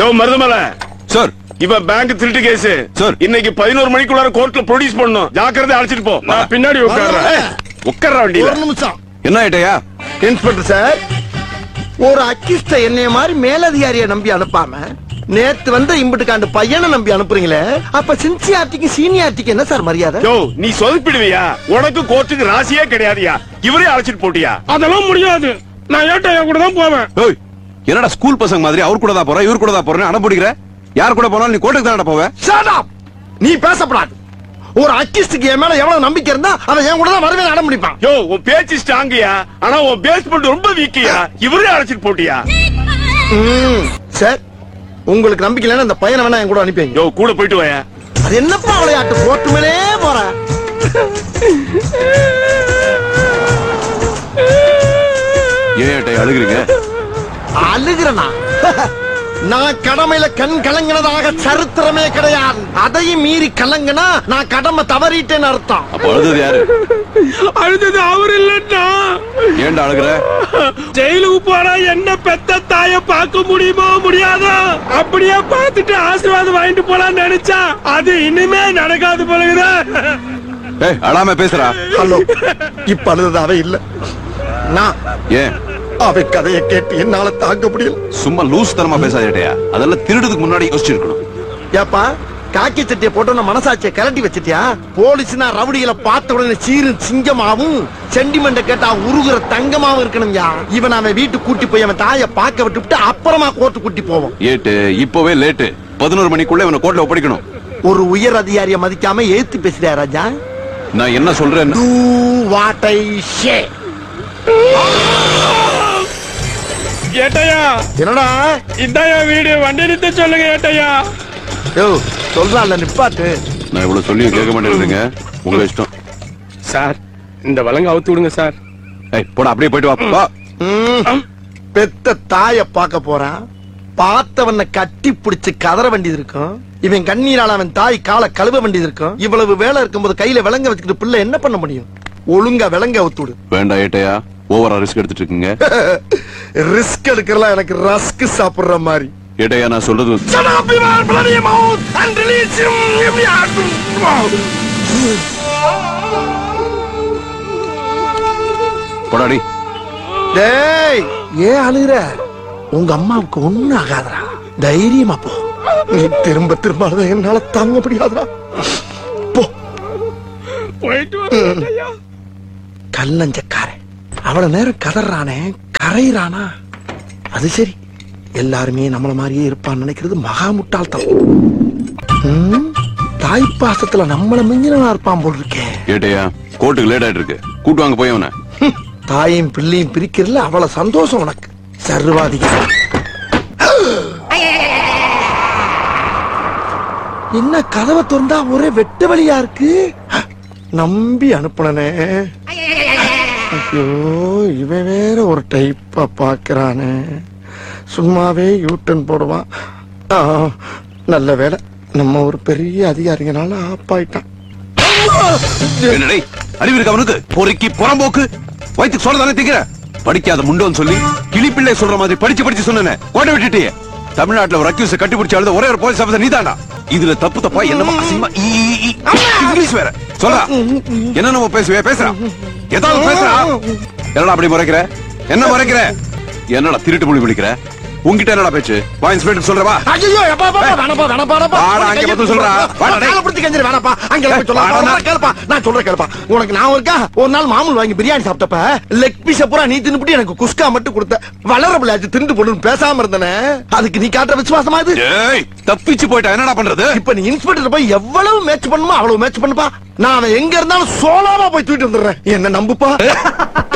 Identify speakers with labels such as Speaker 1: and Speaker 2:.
Speaker 1: யோ Marudhamalai
Speaker 2: sir
Speaker 1: இவ bank திருட்டு case
Speaker 2: sir.
Speaker 1: இன்னைக்கு பதினோரு மணிக்குள்ளார கோர்ட்ல ப்ரொடியூஸ் பண்ணணும் ஜாக்கிரதை அழைச்சிட்டு போ நான் பின்னாடி உட்கார்றேன்
Speaker 3: வரல.
Speaker 1: ஏய், உட்கார்றா வண்டியில
Speaker 3: ஒரு நிமிஷம்
Speaker 2: என்ன ஐட்டையா
Speaker 3: இன்ஸ்பெக்டர் சார் ஒரு அக்கிஸ்ட என்னைய மாதிரி மேலதிகாரியை நம்பி அனுப்பாம நேத்து வந்த இம்புட்டுக்காண்டு பையனை நம்பி அனுப்புறீங்களே அப்ப சின்சியாரிட்டிக்கு சீனியாரிட்டிக்கு என்ன சார் மரியாதை
Speaker 1: யோ நீ சொதப்பிடுவியா உனக்கு கோர்ட்டுக்கு ராசியே கிடையாதுயா இவரே அழைச்சிட்டு போட்டியா
Speaker 4: அதெல்லாம் முடியாது நான் ஏட்டையா கூட தான் போவேன்
Speaker 2: ஓய் என்னடா ஸ்கூல் பசங்க மாதிரி அவர் கூட தான் போறேன் இவர் கூட தான் போறேன் அடம் பிடிக்கிற யார் கூட போனாலும் நீ கோட்டுக்கு தானடா போவ
Speaker 3: Shut up! நீ பேசப்படாது ஒரு அக்கிஸ்டுக்கு என் மேல எவ்வளவு நம்பிக்கை இருந்தா அவன் என் கூட தான் வரவே அடம் முடிப்பான்
Speaker 1: யோ உன் பேச்சு ஸ்ட்ராங்கயா ஆனா உன் பேஸ்மெண்ட் ரொம்ப வீக்கியா இவரே அழைச்சிட்டு போட்டியா
Speaker 3: ம், சார் உங்களுக்கு நம்பிக்கை இல்லைன்னா அந்த பையனை வேணா என் கூட அனுப்பிங்க
Speaker 1: யோ கூட போயிட்டு வாயா
Speaker 3: அது என்னப்பா விளையாட்டு போட்டுமேலே போற
Speaker 2: ஏன் ஐட்டையா அழுகுறீங்க
Speaker 3: அழுகிறனா நான் கடமையில கண் கலங்கினதாக சரித்திரமே கிடையாது அதையும் மீறி கலங்கினா நான் கடமை தவறிட்டேன்னு அர்த்தம்
Speaker 2: அப்ப அழுதது யாரு
Speaker 4: அழுதது அவர் இல்லன்னா
Speaker 2: ஏன்டா அழுகுற
Speaker 4: ஜெயிலுக்கு போனா என்ன பெத்த தாய பார்க்க முடியுமோ முடியாதோ அப்படியே பார்த்துட்டு ஆசீர்வாதம் வாங்கிட்டு போலாம்னு நினைச்சா அது இனிமே நடக்காது போலகுதா
Speaker 2: ஏய் அழாம பேசுறா
Speaker 3: ஹலோ இப்ப அழுததாவே இல்ல நான்
Speaker 2: ஏன்
Speaker 3: அவை கதையை கேட்டு என்னால தாங்க முடியல
Speaker 2: சும்மா லூஸ் தனமா பேசாத ஐட்டையா அதெல்லாம் திருடுறதுக்கு முன்னாடி யோசிச்சிருக்கணும்
Speaker 3: ஏப்பா காக்கி சட்டியை போட்டு உன்னை மனசாட்சியை கலட்டி வச்சிட்டியா போலீஸ்னா ரவுடிகளை பார்த்த உடனே சீரு சிங்கமாவும் சென்டிமெண்ட கேட்டா உருகுற தங்கமாவும் இருக்கணும்யா இவன் அவன் வீட்டுக்கு கூட்டி போய் அவன் தாயை பார்க்க விட்டுவிட்டு அப்புறமா கோர்ட்டு கூட்டி போவோம்
Speaker 2: ஏட்டு இப்பவே லேட்டு பதினோரு மணிக்குள்ள இவனை கோர்ட்ல ஒப்படைக்கணும்
Speaker 3: ஒரு உயர் அதிகாரியை மதிக்காம ஏத்து பேசுறியா ராஜா
Speaker 2: நான் என்ன சொல்றேன்னு
Speaker 3: Do what I say.
Speaker 4: ஏட்டையா
Speaker 3: என்னடா
Speaker 4: இதான் என் வீடு வண்டி நிறுத்த சொல்லுங்க ஏட்டையா
Speaker 3: யோ சொல்றான்ல நிப்பாட்டு
Speaker 2: நான் இவ்வளவு சொல்லியும் கேட்க மாட்டேங்கிறீங்க உங்க இஷ்டம்
Speaker 4: சார் இந்த வழங்க அவுத்து விடுங்க சார்
Speaker 2: ஏய் போடா அப்படியே போயிட்டு வா வா
Speaker 3: ம். பெத்த தாய பார்க்க போறான் பார்த்தவன கட்டி பிடிச்சு கதற வேண்டியது இருக்கும் இவன் கண்ணீரால அவன் தாய் காலை கழுவ வேண்டியது இருக்கும் இவ்வளவு வேலை இருக்கும்போது கையில விலங்க வச்சுக்கிட்டு பிள்ளை என்ன பண்ண முடியும் ஒழுங்கா விலங்க அவுத்துடு
Speaker 2: வேண்டாம் ஏட்டையா ஓவரா ரிஸ்க் எடுத்துட்டு இருக்கீங்க
Speaker 3: ரிஸ்க் எடுக்கிறலாம் எனக்கு ரஸ்க் சாப்பிடுற மாதிரி
Speaker 2: ஏட்டையா நான் சொல்றது
Speaker 3: Shut up, you man, bloody mouth, and release him immediately.
Speaker 2: போடாடி
Speaker 3: டேய் ஏன் அழுகுற உங்க அம்மாவுக்கு ஒண்ணும் ஆகாதடா தைரியமா போ நீ திரும்ப திரும்ப அழுத என்னால தாங்க முடியாதுடா போ
Speaker 4: போயிட்டு வரேன் ஏட்டையா
Speaker 3: கல்லஞ்சக்காரன் அவ்வளவு நேரம் கதறானே கரையிறானா அது சரி எல்லாருமே நம்மள மாதிரியே இருப்பான்னு நினைக்கிறது மகா முட்டாள்தனம் ம், தாய் பாசத்துல நம்மள மிஞ்சினா இருப்பான் போல் இருக்கே
Speaker 2: ஏட்டையா கோர்ட்டுக்கு லேட் ஆயிட்டு இருக்கு கூட்டு வாங்க போய் அவனை
Speaker 3: ஹம், தாயும் பிள்ளையும் பிரிக்கிறதுல அவ்வளவு சந்தோஷம் உனக்கு சர்வாதிகாரி என்ன கதவை திறந்தா ஒரே வெட்டு வழியா இருக்கு நம்பி அனுப்புனனே ஐயோ இவன் வேற ஒரு டைப்பா பாக்குறானே சும்மாவே யூட்டன் போடுவான் ஆ, நல்ல வேலை நம்ம ஒரு பெரிய அதிகாரிங்கனால ஆப்பாயிட்டான்
Speaker 2: என்னடே அறிவு இருக்கு அவனுக்கு பொறுக்கி புறம்போக்கு வயிற்றுக்கு சொல்ல தானே திங்கிற படிக்காத முண்டோன்னு சொல்லி கிளிப்பிள்ளை சொல்ற மாதிரி படிச்சு படிச்சு சொன்னேன் கோட்டை விட்டுட்டியே தமிழ்நாட்டுல ஒரு அக்யூஸ் கட்டி பிடிச்ச அழுத ஒரே ஒரு போலீஸ் ஆஃபீஸர் நீதான்டா இதுல தப்பு தப்பா என்னமோ அசிங்கமா ஈ, ஈ, ஈ. இங்கிலீஷ் வேற சொல்றா என்ன நம்ம பேசுவே பேசுறா ஏதாவது பேசுறா என்னடா அப்படி முறைக்கிற என்ன முறைக்கிற என்னடா திருட்டு மொழி பிடிக்கிற உன்கிட்ட என்னடா பேச்சு வா இன்ஸ்பெக்டர் சொல்றவா
Speaker 3: ஐயோ எப்பா அப்பா, அப்பா, வேணாப்பா வேணாப்பா வேணாப்பா
Speaker 2: வாடா, அங்க வந்து சொல்றா. வாடா, டேய்.
Speaker 3: காலை பிடிச்சு கெஞ்சிரு, வேணாப்பா அங்க போய் சொல்ல
Speaker 2: வாடா,
Speaker 3: சொல்றேன் கேளுப்பா நான் சொல்றேன் கேளுப்பா உனக்கு நான் இருக்கா ஒரு நாள் மாமூல் வாங்கி பிரியாணி சாப்பிட்டப்ப லெக் பீஸ பூரா நீ தின்னுபிட்டு எனக்கு குஸ்கா மட்டும் கொடுத்த வளர பிள்ளையாச்சு திண்டு போடுன்னு பேசாம இருந்தனே அதுக்கு நீ காட்டுற விசுவாசமா இது
Speaker 2: ஏய் தப்பிச்சு போயிட்டா என்னடா பண்றது
Speaker 3: இப்ப நீ இன்ஸ்பெக்டர் போய் எவ்வளவு மேட்ச் பண்ணுமோ அவ்வளவு மேட்ச் பண்ணுப்பா நான் அவன் எங்க இருந்தாலும் சோலாவா போய் தூக்கிட்டு வந்துடுறேன் என்ன நம்புப்பா